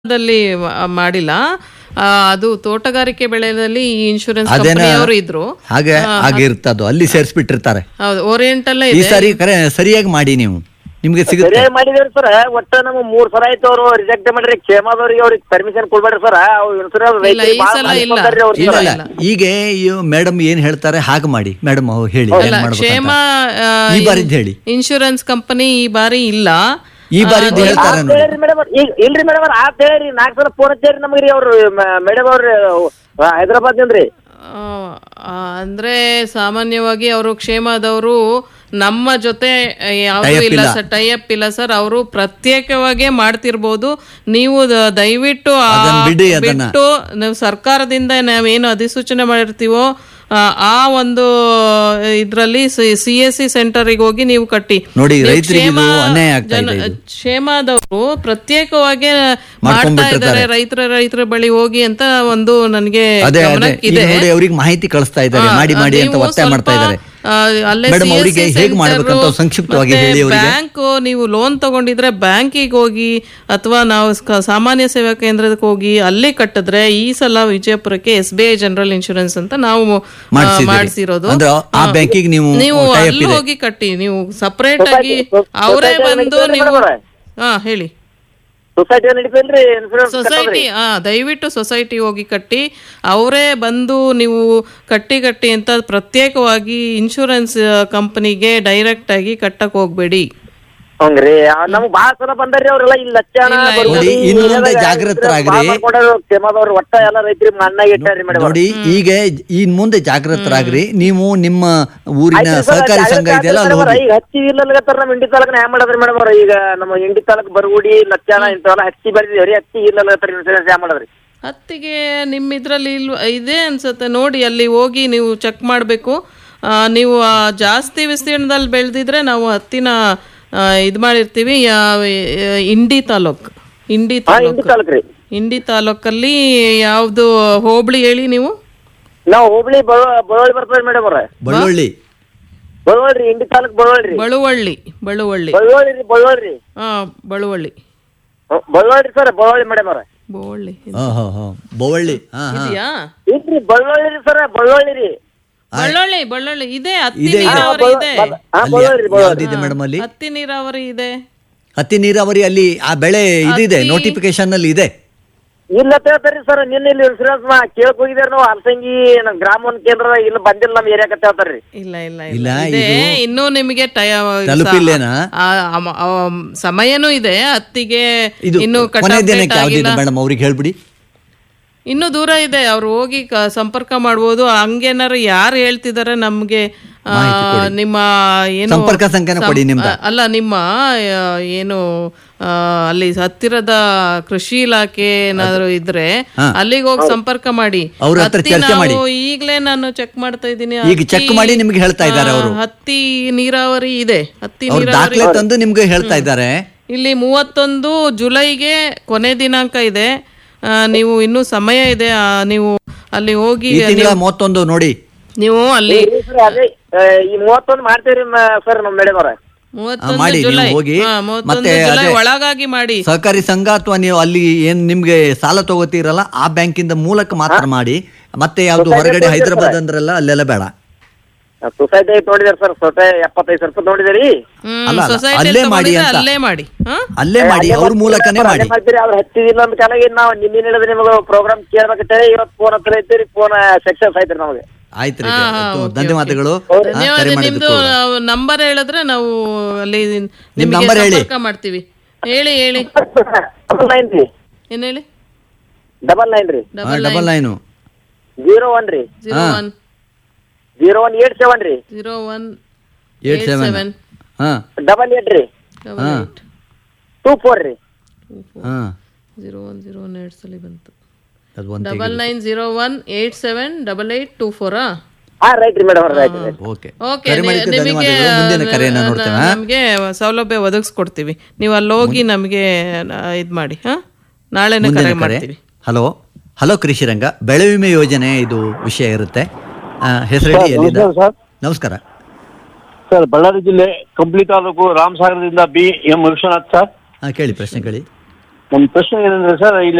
ದಲ್ಲಿ ಮ- ಮಾಡಿಲ್ಲ ಆ, ಅದು ತೋಟಗಾರಿಕೆ ಬೆಳೆಯಲ್ಲಿ ಈ ಇನ್ಶೂರೆನ್ಸ್ ಅದೇನ ಕಂಪನಿಯವರು ಇದ್ರು ಹಾಗೆ ಹಾಗೆ ಇರ್ತದು ಅಲ್ಲಿ ಸೇರಿಸ್ಬಿಟ್ಟಿರ್ತಾರೆ ಹೌದು ಓರಿಯೆಂಟಲ್ಲೇ ಈ ಇದೆ ಸಾರಿ ಕರೆ ಸರಿಯಾಗಿ ಮಾಡಿ ನೀವು ನಿಮ್ಗೆ ಸಿಗುತ್ತೆ ಸರಿಯಾಗಿ ಮಾಡಿದೇವ್ರಿ ಸರ್ ಒಟ್ಟ ನಮ್ ಮೂರ್ ಸಲ ಆಯ್ತು ಅವ್ರು ರಿಜೆಕ್ಟ್ ಮಾಡ್ರಿ ಕ್ಷೇಮದವ್ರಿಗೆ ಅವ್ರಿಗೆ ಪರ್ಮಿಷನ್ ಕೊಡ್ಬೇಡ್ರಿ ಸರ್ ಅವ್ ಇನ್ಸೂರೆನ್ಸ್ ಇಲ್ಲ, ಈ ಸಲ ಇಲ್ಲ. ಅವ್ರಿಗೆ ಇಲ್ಲ ಇಲ್ಲ, ಇಲ್ಲ ಈಗ ಮೇಡಮ್ ಏನ್ ಹೇಳ್ತಾರೆ ಹಾಗೆ ಮಾಡಿ ಮೇಡಮ್ ಹೇಳಿ ಏನ್ ಅಲ್ಲ ಮಾಡ್ಬೇಕಂತ. ಕ್ಷೇಮ ಆ, ಈ ಬಾರಿದ್ ಹೇಳಿ ಇನ್ಶೂರೆನ್ಸ್ ಕಂಪನಿ ಈ ಬಾರಿ ಇಲ್ಲ ಈ ಬಾರಿದ್ ಆ, ಹೇಳ್ತಾರೆ ನೋಡಿ ಹೇಳ್ರಿ ಮೇಡಮ್ ಈಗ ಇಲ್ರಿ ಮೇಡಮ್ ಅವ್ರ ಆತ್ ಹೇಳ್ರಿ ನಾಲ್ಕು ಸಲ ಫೋನ್ ಹಚ್ಚಾರಿ ನಮ್ಗ್ರಿ ಅವ್ರು ಮೇಡಮ್ ಅವ್ರು ಹೈದರಾಬಾದ್ ನಿಂದ್ರಿ ಆ, ಆ, ಅಂದ್ರೆ ಸಾಮಾನ್ಯವಾಗಿ ಅವರು ಕ್ಷೇಮದವರು ನಮ್ಮ ಜೊತೆ ಯಾವುದು Tie-up ಇಲ್ಲ ಇಲ್ಲ. ಸರ್ ಟೈಅಪ್ ಇಲ್ಲ ಸರ್ ಅವರು ಪ್ರತ್ಯೇಕವಾಗೇ ಮಾಡ್ತಿರ್ಬೋದು ನೀವು ದ- ದಯವಿಟ್ಟು ಆ ಅದನ್ನ ಬಿಡಿ ಅದನ್ನ. ಬಿಟ್ಟು ನಾವು ಸರ್ಕಾರದಿಂದ ನಾವೇನು ಅಧಿಸೂಚನೆ ಮಾಡಿರ್ತೀವೋ ಆ, ಆ ಒಂದು ಇದರಲ್ಲಿ ಸಿ ಎಸ್ ಸಿ ಸೆಂಟರಿಗೆ ಹೋಗಿ ನೀವು ಕಟ್ಟಿ ನೋಡಿ, ನೀವು ರೈತರಿಗೆ ಇದು ಕ್ಷೇಮ ಅನ್ಯಾಯ ಆಗ್ತಾ ಇದೆ ಜನ- ಇದು. ಕ್ಷೇಮದವರು ಪ್ರತ್ಯೇಕವಾಗಿ ಮಾಡ್ತಾ ಮಾಡ್ಕೊಂಡ್ಬಿಟ್ಟಿರ್ತಾರೆ. ಇದ್ದಾರೆ ರೈತರ ರೈತರ ಬಳಿ ಹೋಗಿ ಅಂತ ಒಂದು ನನಗೆ ಅದೇ ಅದೇ ಈಗ ಗಮನಕ್ಕಿದೆ ನೋಡಿ ಅವ್ರಿಗೆ ಮಾಹಿತಿ ಕಳಿಸ್ತಾ ಇದ್ದಾರೆ ಆ, ಮಾಡಿ ಮಾಡಿ ಅಂತ ನೀವು ಒತ್ತಾಯ ಮಾಡ್ತಾ ಸ್ವಲ್ಪ, ಇದ್ದಾರೆ ಆ, ಅಲ್ಲೇ ಮೇಡಮ್ CSC ಅವರಿಗೆ ಹೇಗೆ ಸೆಂಟರು, ಮಾಡ್ಬೇಕಂತ ಸಂಕ್ಷಿಪ್ತವಾಗಿ ಮತ್ತೆ ಹೇಳಿ ಅವರಿಗೆ ಬ್ಯಾಂಕ್ ನೀವು ಲೋನ್ ತಗೊಂಡಿದ್ರೆ ಬ್ಯಾಂಕಿಗೆ ಹೋಗಿ ಅಥವಾ ನಾವು ಕ- ಸಾಮಾನ್ಯ ಸೇವಾ ಕೇಂದ್ರಕ್ಕೆ ಹೋಗಿ ಅಲ್ಲಿ ಕಟ್ಟಿದ್ರೆ ಈ ಸಲ ವಿಜಯಪುರಕ್ಕೆ S B I general insurance ಅಂತ ನಾವು ಮಾಡ್ಸಿದ್ದೀರಿ. ಮಾಡಿಸಿರೋದು ಅಂದ್ರೆ ಆ ಬ್ಯಾಂಕಿಗೆ ನೀವು ನೀವು tie up ಅಲ್ಲಿ ಇದೆ. ಹೋಗಿ ಕಟ್ಟಿ ನೀವು ಸಪರೇಟ್ ಆಗಿ Society- ಅವರೇ society ಬಂದು ನಡೀತದೆ ನೀವು ಮೇಡಮ್ ಅವ್ರೆ? ಹಾ ಹೇಳಿ ಸೊಸೈಟಿ ನಡೀತಲ್ರಿ ಇನ್ಸೂರೆನ್ಸ್ ಸೊಸೈಟಿ ಆ ದಯವಿಟ್ಟು ಸೊಸೈಟಿ ಹೋಗಿ ಕಟ್ಟಿ ಅವರೇ ಬಂದು ನೀವು ಕಟ್ಟಿ ಕಟ್ಟಿ ಅಂತ ಪ್ರತ್ಯೇಕವಾಗಿ ಇನ್ಶೂರೆನ್ಸ್ ಕಂಪನಿಗೆ ಡೈರೆಕ್ಟ್ ಆಗಿ ಕಟ್ಟಕ್ ಹೋಗ್ಬೇಡಿ ಹಂಗ್ರಿ ನಮ್ಗ್ ಬಾಳ ಸಲ ಬಂದಾರ್ರಿ ಅವ್ರೆಲ್ಲ ಇಲ್ಲಿ ಲಕ್ಷಣ ಇಲ್ಲ, ಇಲ್ಲ. ನೋಡಿ, ಇನ್ನು ಮುಂದೆ ಜಾಗೃತರಾಗ್ರಿ. ಕ್ಷೇಮದವ್ರು ಒಟ್ಟ ಎಲ್ಲ ರೈತರಿಗೆ ಮಣ್ಣಾಗಿ ಇಟ್ಟಾರಿ ಮೇಡಮ್ ನೋಡಿ ಈಗ ಇನ್ ಮುಂದೆ ಜಾಗೃತರಾಗ್ರಿ ನೀವು ನಿಮ್ಮ ಊರಿನ ಸಹಕಾರಿ ಸಂಘ ಇದೆಯಲ್ಲ ಅಲ್ಲಿ ಹೋಗಿ ಈಗ ಹತ್ತಿ ಇಲ್ಲಲ್ಗತ್ತಾರ ನಮ್ ಇಂಡಿ ತಾಲೂಕ್ನ ಹ್ಯಾಂಗ್ ಮಾಡದ್ರಿ ಮೇಡಮ್ ಅವ್ರ ಈಗ ನಮ್ಮ ಇಂಡಿ ತಾಲೂಕ್ ಬರಗುಡಿ ಲಕ್ಷಣ ಇಂಥವೆಲ್ಲ ಹತ್ತಿ ಬರ್ದಿದ್ರಿ ಹತ್ತಿ ಇಲ್ಲಲ್ಗತ್ತಾರ ಇನ್ಸೂರೆನ್ಸ್ ಹ್ಯಾಂಗ್ ಮಾಡದ್ರಿ ಹತ್ತಿಗೆ ನಿಮ್ಮ ಇದ್ರಲ್ಲಿ ಇಲ್ವ ಇದೆ ಅನ್ಸುತ್ತೆ ನೋಡಿ ಅಲ್ಲಿ ಹೋಗಿ ನೀವು ಚೆಕ್ ಮಾಡಬೇಕು ನೀವು ಆ, ಜಾಸ್ತಿ ವಿಸ್ತೀರ್ಣದಲ್ಲಿ ಬೆಳೆದಿದ್ರೆ ನಾವು ಹತ್ತಿನ ಇದು ಮಾಡಿರ್ತೀವಿ ಯಾವ- ಇಂಡಿ ತಾಲೂಕ್ ಇಂಡಿ ಹಾ ಇಂಡಿ ತಾಲೂಕ್ ತಾಲೂಕ್ ರೀ ಇಂಡಿ ತಾಲೂಕಲ್ಲಿ ಯಾವುದು ಹೋಬಳಿ ಹೇಳಿ ನೀವು ನಾವ್ ಹುಬ್ಳಿ ಬಳ- ಬಳ್ಳೊಳ್ಳಿ ಬರ್ತದ್ರಿ ಮೇಡಮ್ ಅವ್ರ ಬಳ್ಳುಳ್ಳಿ ಬಳ್ಳೊಳ್ಳಿ ಇಂಡಿ ತಾಲೂಕ್ ಬಳ್ಳೊಳ್ಳಿ ಬಳುವಳ್ಳಿ ಬಳುವಳ್ಳಿ ಬಳ್ಳೊಳ್ಳಿ ರೀ ಬಳ್ಳೊಳ್ಳಿ ಹಾ ಬಳುವಳ್ಳಿ ಹ್ಮ್, ಬಳ್ಳೊಳ್ಳಿ ಸರ್ ಬಳ್ಳೊಳ್ಳಿ ಮೇಡಮ್ ಅವ್ರ ಬಳುವಳ್ಳಿ ಹಾ ಹಾ ಹಾ ಬವಳ್ಳಿ ಹಾ ಹಾ ಇದೆಯಾ ಇಲ್ರಿ ಬಳ್ಳೊಳ್ಳಿ ರೀ ಸರ್ ಬಳ್ಳೊಳ್ಳಿ ರೀ ಬಳ್ಳೊಳ್ಳಿ ಬಳ್ಳೊಳ್ಳಿ ಇದೆ ಹತ್ತಿ ಇದೆ, ಇದೆ. ನೀರಾವರಿ ಇದೆ ಹಾ ಅಲ್ಲಿ ಬಳ್ಳೊಳ್ಳಿ ರೀ ಯಾವ್ದಿದೆ ಮೇಡಮ್ ಅಲ್ಲಿ ಹತ್ತಿ ನೀರಾವರಿ ಇದೆ ಹತ್ತಿ ನೀರಾವರಿ ಅಲ್ಲಿ ಆ ಬೆಳೆ ಇದಿದೆ ನೋಟಿಫಿಕೇಶನ್ ಅಲ್ಲಿ ಇದೆ ಇಲ್ಲ ಹೇಳ್ತಾರಿ ಸರ್ ನಿನ್ನ ಇಲ್ಲಿ ಇನ್ಸೂರೆನ್ಸ್ ಮಾ ಕೇಳಕ್ ಹೋಗಿದಾರ ನಾವು ಅಲಸಂಗಿ ನಮ್ ಗ್ರಾಮ ಒನ್ ಕೇಂದ್ರ ಇಲ್ಲ ಬಂದಿಲ್ಲ ನಮ್ ಏರಿಯಾಕ ಹೇಳ್ತಾರ್ರಿ ಇಲ್ಲ ಇಲ್ಲ ಇಲ್ಲ, ಇಲ್ಲ ಇದೆ ಇನ್ನೂ ನಿಮಗೆ ಟಯ ತಲುಪಿಲ್ಲೇನಾ? ಆ, ಅಮ- ಆ, ಸಮಯನೂ ಇದೆ ಹತ್ತಿಗೆ ಇದು ಇನ್ನು ಕೊನೆ ಕಟಾವ್ ದಿನಕ್ಕೆ date ಯಾವ್ದಿದೆ ಆಗಿಲ್ಲ. ಮೇಡಮ್ ಅವ್ರಿಗೆ ಹೇಳ್ಬಿಡಿ ಇನ್ನೂ ದೂರ ಇದೆ ಅವ್ರು ಹೋಗಿ ಕ- ಸಂಪರ್ಕ ಮಾಡ್ಬೋದು ಹಂಗೇನಾರು ಯಾರು ಹೇಳ್ತಿದಾರೆ ನಮ್ಗೆ ಆ, ನಿಮ್ಮ ಏನು ಸಂಪರ್ಕ ಸಂಖ್ಯೆನ ಸಂ- ಕೊಡಿ ನಿಮ್ದು. ಅಲ್ಲ ನಿಮ್ಮ ಆ, ಏನು ಆ, ಅಲ್ಲಿ ಹತ್ತಿರದ ಕೃಷಿ ಇಲಾಖೆ ಏನಾದ್ರು ಇದ್ರೆ ಹಾ. ಅಲ್ಲಿಗೆ ಹೋಗಿ ಸಂಪರ್ಕ ಮಾಡಿ ಅವ್ರ ಹತ್ರ ಹತ್ತಿ ಚರ್ಚೆ ಮಾಡಿ. ನಾವು ಈಗ್ಲೇ ನಾನು ಚೆಕ್ ಮಾಡ್ತಾ ಇದ್ದೀನಿ ಈಗ ಚೆಕ್ ಹತ್ತಿ- ಮಾಡಿ ನಿಮ್ಗೆ ಹೇಳ್ತಾ ಇದ್ದಾರೆ ಆ, ಅವರು ಹತ್ತಿ ನೀರಾವರಿ ಇದೆ ಹತ್ತಿ ಅವ್ರು ನೀರಾವರಿ ದಾಖಲೆ ತಂದು ನಿಮ್ಗೆ ಹೇಳ್ತಾ ಇದ್ದಾರೆ ಇಲ್ಲಿ ಮೂವತ್ತೊಂದು ಜುಲೈಗೆ ಕೊನೆ ದಿನಾಂಕ ಇದೆ ಆ, ನೀವು ಇನ್ನೂ ಸಮಯ ಇದೆ ಆ, ನೀವು ಅಲ್ಲಿ ಹೋಗಿ ಈ ತಿಂಗಳ ಮೂವತ್ತೊಂದು ನೋಡಿ ನೀವು ಅಲ್ಲಿ ಸರ್ ಅದೇ ಆ, ಈ ಮೂವತ್ತೊಂದು ಮಾಡ್ತೀವ್ರಿ ಸರ್ ನಮ್ ಮೇಡಮ್ ಅವ್ರ ಮೂವತ್ತೊಂದು ಮಾಡಿ, ನೀವು ಜುಲೈ ಹೋಗಿ. ಹಾ, ಮೂವತ್ತೊಂದು ಮತ್ತೆ ಜುಲೈ ಅದೇ- ಒಳಗಾಗಿ ಮಾಡಿ ಸಹಕಾರಿ ಸಂಘ ಅಥವಾ ನೀವು ಅಲ್ಲಿ ಏನ್ ನಿಮ್ಗೆ ಸಾಲ ತಗೋತೀರಲ್ಲ ಆ ಬ್ಯಾಂಕಿಂದ ಮೂಲಕ ಮಾತ್ರ ಮಾಡಿ ಮತ್ತೆ ಯಾವ್ದು ಹೊರಗಡೆ ಹೈದರಾಬಾದ್ ಅಂದ್ರಲ್ಲ ಅಲ್ಲೆಲ್ಲ ಬೇಡ ಸೊಸೈಟಿ ನೋಡಿದಾರೆ ಸರ್ ಸೊಸೈಟಿ ಎಪ್ಪತ್ತೈದು ಸಾವಿರ ರೂಪಾಯಿ ನೋಡಿದಾರಿ ಹ್ಮ್ ಅಲ್ಲ, ಅಲ್ಲ, ಸೊಸೈಟಿ ಅಲ್ಲೇ ಮಾಡಿ ಅಂತ. ಅಲ್ಲೇ ಮಾಡಿ ಹಾ? ಅಲ್ಲೇ ಮಾಡಿ ಅವ್ರ ಮೂಲಕನೇ ಮಾಡಿ ಮಾಡ್ತೀರಿ ಅವ್ರ ಹತ್ತಿದಿಲ್ಲ ಅಂತ ಕಾಲಾಗಿ ನಾವು ನಿನ್ನೆ ಹೇಳಿದ್ರೆ ನಿಮಗೆ ಪ್ರೋಗ್ರಾಮ್ ಕೇಳ್ಬೇಕಂತೇಳಿ ಇವತ್ತು ಫೋನ್ ಹತ್ರ ಐತಿರಿ ಫೋನ್ ಸಕ್ಸಸ್ ಆಯ್ತ್ರಿ ನಮಗೆ ಆಯ್ತು ರೀ ಹಾ, ಹಾ, ಆಯ್ತು. ಓಕೆ, ಧನ್ಯವಾದಗಳು ಹಾ, ಧನ್ಯವಾದ ಕರೆ ನಿಮ್ದು ಮಾಡಿದ್ದಕ್ಕೂ. ನಂಬರ್ ಹೇಳಿದ್ರೆ ನಾವು ಅಲ್ಲಿ ನಿಮಗೆ number ಹೇಳಿ. ಸಂಪರ್ಕ ಮಾಡ್ತೀವಿ ಹೇಳಿ ಹೇಳಿ ಡಬಲ್ ನೈನ್ ರೀ ಏನ್ ಹೇಳಿ ಡಬಲ್ ನೈನ್ ರೀ ಹಾ, double double nine zero one ರೀ zero one zero one eight seven ರೀ ಜೀರೋ ಒನ್ ಏಟ್ ಸೆವೆನ್ ಹಾ ಡಬಲ್ ಏಟ್ ರೀ ಡಬಲ್ ಏಟ್ ಟೂ ಫೋರ್ ರೀ ಹಾ zero one zero one eight ಸಲ ಬಂತು ಅದು ಒಂದು double nine zero one eight seven double eight two ಫೋರಾ ಹಾ ರೈಟ್ ರೀ madam right right okay okay ಕರೆ ಮಾಡಿದ್ದಕ್ಕೆ ನಿಮಗೆ ಧನ್ಯವಾದಗಳು ಮುಂದಿನ ಕರೆಯನ್ನ ನೋಡ್ತೇವೆ ಹಾ? ನಮಗೆ ಸೌಲಭ್ಯ ಒದಗಿಸ್ಕೊಡ್ತೀವಿ ನೀವು ಅಲ್ಲಿ ಹೋಗಿ ನಮಗೆ ಇದು ಮಾಡಿ ಹಾ ನಾಳೆನೇ ಮುಂದಿನ ಕರೆ ಕರೆ ಮಾಡ್ತೀವಿ ಹಲೋ ಹಲೋ ಕೃಷಿರಂಗ ಬೆಳೆ ವಿಮೆ ಯೋಜನೆ ಇದು ವಿಷಯ ಇರುತ್ತೆ ಆ, ಹೆಸರು ಹೇಳಿ ಎಲ್ಲಿಂದ ಸರ್ ನಮಸ್ಕಾರ ಸರ್ ಬಳ್ಳಾರಿ ಜಿಲ್ಲೆ ಕಂಪ್ಲಿ ತಾಲೂಕು ರಾಮಸಾಗರದಿಂದ ಬಿ ಎಂ ವಿಶ್ವನಾಥ್ ಸರ್ ಹಾ ಕೇಳಿ ಪ್ರಶ್ನೆ ಕೇಳಿ ನಮ್ಮ ಪ್ರಶ್ನೆ ಏನಂದ್ರೆ ಸರ್ ಇಲ್ಲಿ